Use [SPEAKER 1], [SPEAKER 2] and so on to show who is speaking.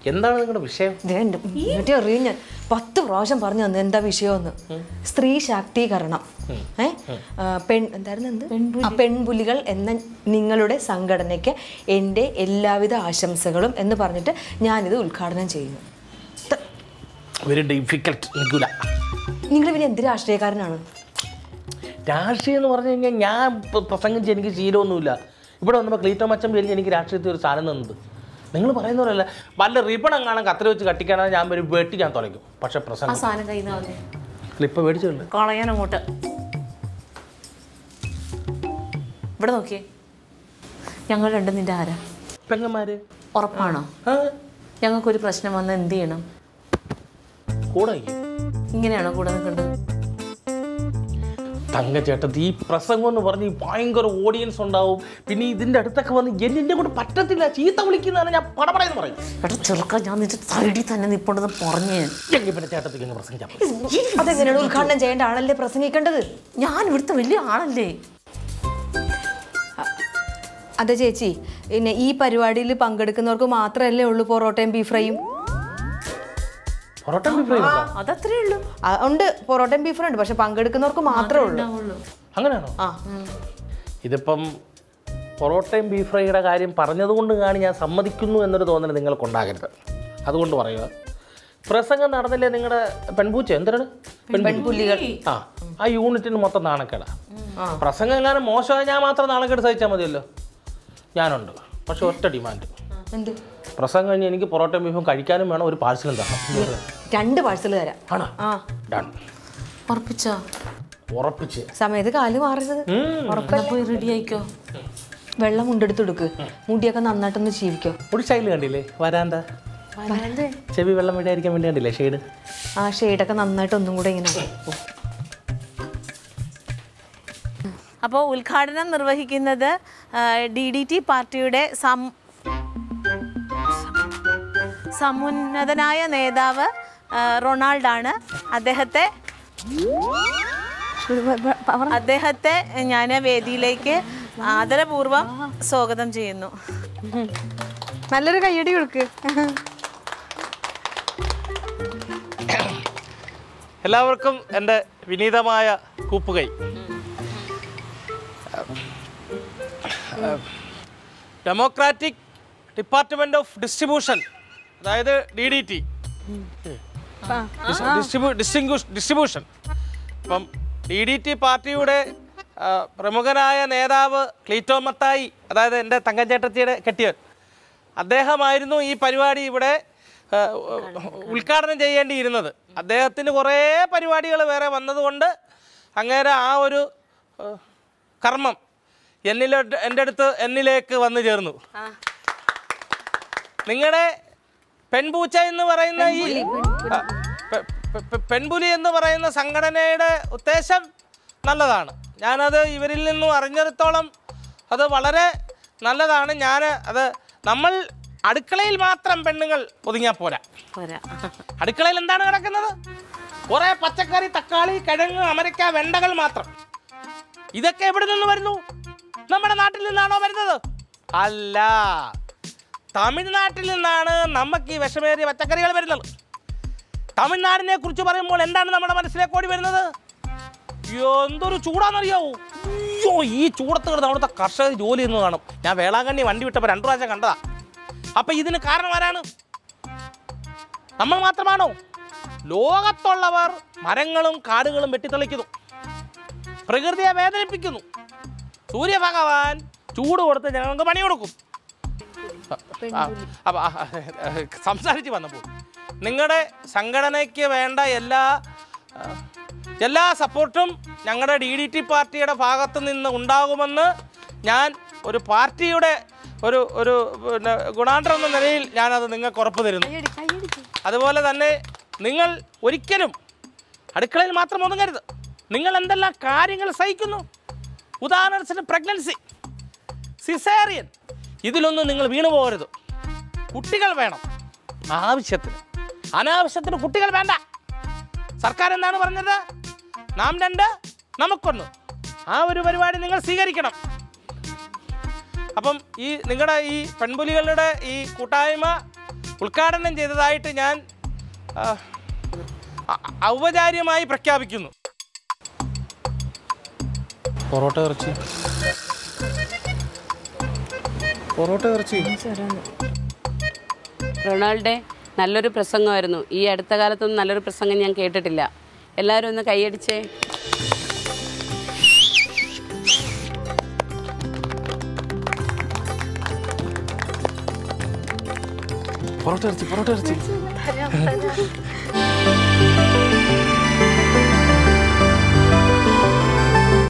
[SPEAKER 1] എന്താണ് നിങ്ങളുടെ വിഷയം
[SPEAKER 2] ദേ എൻ്റെ എന്നിട്ട് അറിയും ഞാൻ പത്ത് പ്രാവശ്യം പറഞ്ഞു തന്നു എന്താ വിഷയമെന്ന് സ്ത്രീ ശാക്തീകരണം ഏ ആ, പെൺ എന്തായിരുന്നു എന്ത് ആ, പെൺപുലികൾ എന്ന നിങ്ങളുടെ സംഘടനയ്ക്ക് എൻ്റെ എല്ലാവിധ ആശംസകളും എന്ന് പറഞ്ഞിട്ട് ഞാനിത് ഉദ്ഘാടനം ചെയ്യുന്നു ത-
[SPEAKER 1] വെരി ഡിഫിക്കൽട്ട് നിൽക്കില്ല
[SPEAKER 2] നിങ്ങൾ പിന്നെ എന്ത് രാഷ്ട്രീയക്കാരനാണ്
[SPEAKER 1] രാഷ്ട്രീയം എന്ന് പറഞ്ഞു കഴിഞ്ഞാൽ ഞാൻ പ്ര- പ്രസംഗിച്ച് എനിക്ക് ശീലമൊന്നുമില്ല ഇവിടെ വന്നപ്പോൾ ക്ലീറ്റോ മച്ചം പേരിൽ എനിക്ക് രാഷ്ട്രീയത്തിൽ ഒരു സ്ഥാനം തന്നത് നിങ്ങൾ പറയുന്ന പോലെയല്ല വല്ല റിബൺ എങ്ങാനും കത്തിരി വെച്ച് കട്ടിക്കാനാണ് ഞാൻ ഒരു വെട്ടി ഞാൻ തുലയ്ക്കും പക്ഷെ
[SPEAKER 3] ആ
[SPEAKER 1] പ്രസംഗം
[SPEAKER 3] സാധനം കയ്യിൽ നിന്ന്
[SPEAKER 1] ക്ലിപ്പ് മേടിച്ചിട്ടുണ്ട്
[SPEAKER 3] കളയാൻ അങ്ങോട്ട് ഇവിടെ നോക്കിയേ ഞങ്ങൾ രണ്ടും നിന്റെ ആരാ
[SPEAKER 1] പെങ്ങന്മാര്
[SPEAKER 3] ഉറപ്പാണോ
[SPEAKER 1] ആ
[SPEAKER 3] ഞങ്ങൾക്കൊരു പ്രശ്നം വന്നാൽ എന്ത് ചെയ്യണം
[SPEAKER 1] കൂടെ
[SPEAKER 3] ഇങ്ങനെയാണോ കൂടെ നിൽക്കേണ്ടത്
[SPEAKER 1] തങ്കച്ചേട്ടത്തി ഈ പ്രസംഗം എന്ന് പറഞ്ഞ് ഈ ഭയങ്കര ഓഡിയൻസ് ഉണ്ടാവും പിന്നെ ഇതിൻ്റെ അടുത്തൊക്കെ വന്ന് എന്നെ കൊണ്ട് പറ്റത്തില്ല ചീത്ത വിളിക്കുന്നതാണ് ഞാൻ പടപടയെന്ന് പറയും
[SPEAKER 3] എടാ ചെറുക്ക ഞാൻ നിന്റെ സൈഡിൽ തന്നെ നിൽപ്പുണ്ടെന്ന് പറഞ്ഞ്
[SPEAKER 1] എങ്കിൽ പിന്നെ ചേട്ടത്തിക്ക് അങ്ങ് പ്രസംഗിച്ചാൽ മതി.
[SPEAKER 2] അതെങ്ങനെയാണ് ഉദ്ഘാടനം ചെയ്യേണ്ട ആളല്ലേ പ്രസംഗിക്കേണ്ടത്
[SPEAKER 3] ഞാൻ ഇവിടുത്തെ വലിയ ആളല്ലേ
[SPEAKER 2] അതെ ചേച്ചി പിന്നെ ഈ പരിപാടിയിൽ പങ്കെടുക്കുന്നവർക്ക് മാത്രമല്ലേ ഉള്ളൂ പൊറോട്ടയും ബീഫ് ഫ്രൈയും
[SPEAKER 1] പൊറോട്ട ബീഫ് ഫ്രൈ ഉണ്ടോ?
[SPEAKER 3] അതത്രേ ഉള്ളൂ
[SPEAKER 2] ആ, ഉണ്ട് പൊറോട്ടയും ബീഫ് ഫ്രൈ ഉണ്ട് പക്ഷെ പങ്കെടുക്കുന്നവർക്ക് മാത്രമേ ഉള്ളൂ
[SPEAKER 3] ഉണ്ടാവുള്ളൂ
[SPEAKER 1] അങ്ങനെയാണോ
[SPEAKER 2] ആ
[SPEAKER 1] ഇതിപ്പം പൊറോട്ടയും ബീഫ് ഫ്രൈയുടെ കാര്യം പറഞ്ഞതുകൊണ്ട് കാണി ഞാൻ സമ്മതിക്കുന്നു എന്നൊരു തോന്നൽ നിങ്ങൾക്കുണ്ടാകരുത് അതുകൊണ്ട് പറയുക പ്രസംഗം നടന്നില്ലേ നിങ്ങളുടെ പെൺപൂച്ച എന്താണ്
[SPEAKER 2] പെൺപുലികൾ
[SPEAKER 1] ആ ആ യൂണിറ്റിന് മൊത്തം നാണക്കേടാ പ്രസംഗം എങ്ങാനും മോശമായി ഞാൻ മാത്രം നാണക്കേട് സഹിച്ചാൽ മതിയല്ലോ ഞാനുണ്ട് പക്ഷെ ഒറ്റ ഡിമാൻഡ്
[SPEAKER 2] എന്ത്
[SPEAKER 1] പ്രസംഗം കഴിഞ്ഞ് എനിക്ക് പൊറോട്ടയും ബീഫും കഴിക്കാനും വേണം ഒരു പാഴ്സലും തരണം
[SPEAKER 2] രണ്ട് പാഴ്സൽ തരാം
[SPEAKER 1] ആണോ
[SPEAKER 2] ആ
[SPEAKER 1] ഡൺ
[SPEAKER 3] ഉറപ്പിച്ചോ
[SPEAKER 1] ഉറപ്പിച്ച്
[SPEAKER 2] സമയത്ത് കാല് മാറരുത്
[SPEAKER 3] എന്നാ പോയി റെഡി ആയിക്കോ
[SPEAKER 2] വെള്ളം മുണ്ടെടുത്ത് കൊടുക്ക് മുടിയൊക്കെ നന്നായിട്ടൊന്ന് ജീവിക്കോ
[SPEAKER 1] ഒരു സ്റ്റൈൽ കണ്ടില്ലേ വരാന്ത ചെവി വെള്ളം വീടായിരിക്കാൻ വേണ്ടി കണ്ടില്ലേ ഷെയ്ഡ്
[SPEAKER 2] ആ ഷെയ്ഡൊക്കെ നന്നായിട്ട് ഒന്നും കൂടെ ഇങ്ങനെ
[SPEAKER 3] അപ്പോൾ ഉദ്ഘാടനം നിർവഹിക്കുന്നത് ഡി ഡി ടി പാർട്ടിയുടെ സം സമുന്നതനായ നേതാവ് ആ, റൊണാൾഡാണ് അദ്ദേഹത്തെ അദ്ദേഹത്തെ ഞാൻ വേദിയിലേക്ക് ആദരപൂർവ്വം സ്വാഗതം ചെയ്യുന്നു
[SPEAKER 2] നല്ലൊരു കയ്യടി കൊടുക്ക്
[SPEAKER 1] എല്ലാവർക്കും എൻ്റെ വിനീതമായ കൂപ്പുകൈ ഡെമോക്രാറ്റിക് ഡിപ്പാർട്ട്മെൻറ്റ് ഓഫ് ഡിസ്ട്രിബ്യൂഷൻ അതായത് ഡി ഡി ടി ഡിസ്റ്റിങ്ഷ് ഡിസ്ട്രിബ്യൂഷൻ അപ്പം ഡി ഡി ടി പാർട്ടിയുടെ ആ, പ്രമുഖനായ നേതാവ് ക്ലീറ്റോ മത്തായി അതായത് എൻ്റെ തങ്കഞ്ചേട്ടത്തിയുടെ കെട്ടിയവൻ അദ്ദേഹമായിരുന്നു ഈ പരിപാടി ഇവിടെ ആ, ഉദ്ഘാടനം ചെയ്യേണ്ടിയിരുന്നത് അദ്ദേഹത്തിന് കുറേ പരിപാടികൾ വേറെ വന്നതുകൊണ്ട് അങ്ങേരെ ആ ഒരു ആ, കർമ്മം എന്നിലോട്ട് എൻ്റെ അടുത്ത് എന്നിലേക്ക് വന്നു ചേർന്നു നിങ്ങളുടെ പെൺപൂച്ച എന്ന് പറയുന്ന ഈ ആ, പെ- പെ- പെ- പെൺപുലി എന്ന് പറയുന്ന സംഘടനയുടെ ഉദ്ദേശം നല്ലതാണ് ഞാനത് ഇവരിൽ നിന്നും അറിഞ്ഞിടത്തോളം അത് വളരെ നല്ലതാണ് ഞാൻ അത് നമ്മൾ അടുക്കളയിൽ മാത്രം പെണ്ണുങ്ങൾ ഒതുങ്ങിയാൽ പോരാ
[SPEAKER 3] പോരാ
[SPEAKER 1] അടുക്കളയിൽ എന്താണ് കിടക്കുന്നത് കുറെ പച്ചക്കറി തക്കാളി കിഴങ്ങ് അമരക്ക വെണ്ടകൾ മാത്രം ഇതൊക്കെ എവിടെ നിന്ന് വരുന്നു നമ്മുടെ നാട്ടിൽ നിന്നാണോ വരുന്നത് അല്ല തമിഴ്നാട്ടിൽ നിന്നാണ് നമുക്ക് ഈ വിഷമേറിയ പച്ചക്കറികൾ വരുന്നത് തമിഴ്നാടിനെ കുറിച്ച് പറയുമ്പോൾ എന്താണ് നമ്മുടെ മനസ്സിലേക്ക് ഓടി വരുന്നത് എന്തൊരു ചൂടാണെന്നറിയാവോ അയ്യോ ഈ ചൂടത്ത് കിടന്ന് അവിടുത്തെ കർഷകർ ജോലി ചെയ്യുന്നത് കാണും ഞാൻ വേളാങ്കണ്ണി വണ്ടി വിട്ടപ്പോൾ രണ്ടു പ്രാവശ്യം കണ്ടതാ അപ്പൊ ഇതിന് കാരണം ആരാണ് നമ്മൾ മാത്രമാണോ ലോകത്തുള്ളവർ മരങ്ങളും കാടുകളും വെട്ടിത്തെളിക്കുന്നു പ്രകൃതിയെ വേദനിപ്പിക്കുന്നു സൂര്യഭഗവാൻ ചൂട് കൊടുത്ത് ഞങ്ങൾക്ക് പണി കൊടുക്കും ആ, അപ്പൊ, ആ, ആ, സംസാരിച്ച് വന്നപ്പോൾ നിങ്ങളുടെ സംഘടനയ്ക്ക് വേണ്ട എല്ലാ ആ, എല്ലാ സപ്പോർട്ടും ഞങ്ങളുടെ ഡി ഡി ടി പാർട്ടിയുടെ ഭാഗത്തു നിന്ന് ഉണ്ടാകുമെന്ന് ഞാൻ ഒരു പാർട്ടിയുടെ ഒരു ഒരു പിന്നെ ഗുണാണ്ടർ എന്ന നിലയിൽ ഞാനത് നിങ്ങൾക്ക് ഉറപ്പ് തരുന്നു അതുപോലെ തന്നെ നിങ്ങൾ ഒരിക്കലും അടുക്കളയിൽ മാത്രം ഒതുങ്ങരുത് നിങ്ങൾ എന്തെല്ലാം കാര്യങ്ങൾ സഹിക്കുന്നു ഉദാഹരണത്തിന് പ്രഗ്നൻസി സിസേറിയൻ ഇതിലൊന്നും നിങ്ങൾ വീണു പോകരുത് കുട്ടികൾ വേണം ആവശ്യത്തിന് അനാവശ്യത്തിന് കുട്ടികൾ വേണ്ട സർക്കാർ എന്താണ് പറഞ്ഞത് നാം രണ്ട് നമുക്കൊന്ന് ആ ഒരു പരിപാടി നിങ്ങൾ സ്വീകരിക്കണം അപ്പം ഈ നിങ്ങളുടെ ഈ പെൺപുലികളുടെ ഈ കൂട്ടായ്മ ഉദ്ഘാടനം ചെയ്തതായിട്ട് ഞാൻ ആ, ഔ- ഔപചാരികമായി പ്രഖ്യാപിക്കുന്നു പൊറോട്ട ഇറച്ചി പൊറോട്ട ഇറച്ചി
[SPEAKER 4] റൊണാൾഡെ നല്ലൊരു പ്രസംഗമായിരുന്നു ഈ അടുത്ത കാലത്തൊന്നും നല്ലൊരു പ്രസംഗം ഞാൻ കേട്ടിട്ടില്ല എല്ലാവരും ഒന്ന് കൈയടിച്ചേ
[SPEAKER 1] പൊറോട്ട ഇറച്ചി പൊറോട്ട ഇറച്ചി